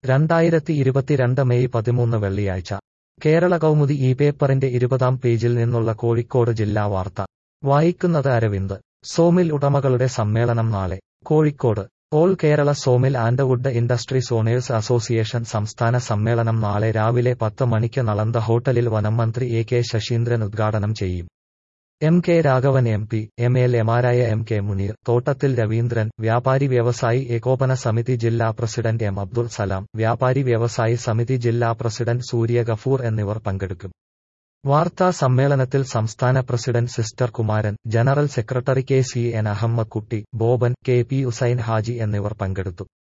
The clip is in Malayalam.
രണ്ടായിരത്തി ഇരുപത്തിരണ്ട് മെയ് പതിമൂന്ന് വെള്ളിയാഴ്ച കേരള കൗമുദി ഈ പേപ്പറിന്റെ ഇരുപതാം പേജിൽ നിന്നുള്ള കോഴിക്കോട് ജില്ലാ വാർത്ത വായിക്കുന്നത് അരവിന്ദ് സോമിൽ ഉടമകളുടെ സമ്മേളനം നാളെ Kozhikode all Kerala sawmill and wood industries owners association സംസ്ഥാന സമ്മേളനം നാളെ രാവിലെ പത്ത് മണിക്ക് നളന്ദ ഹോട്ടലിൽ വനം മന്ത്രി എ കെ ശശീന്ദ്രൻ ഉദ്ഘാടനം ചെയ്യും M K Raghavan M P M L എമാരായ എം കെ മുനീർ തോട്ടത്തിൽ രവീന്ദ്രൻ വ്യാപാരി വ്യവസായി ഏകോപന സമിതി ജില്ലാ പ്രസിഡന്റ് എം അബ്ദുൾ സലാം വ്യാപാരി വ്യവസായി സമിതി ജില്ലാ പ്രസിഡന്റ് സൂര്യ ഗഫൂർ എന്നിവർ പങ്കെടുക്കും വാർത്താ സമ്മേളനത്തിൽ സംസ്ഥാന president sister Kumaran general secretary K C N Ahmed Kutty Boban K P Usain Haji എന്നിവർ പങ്കെടുത്തു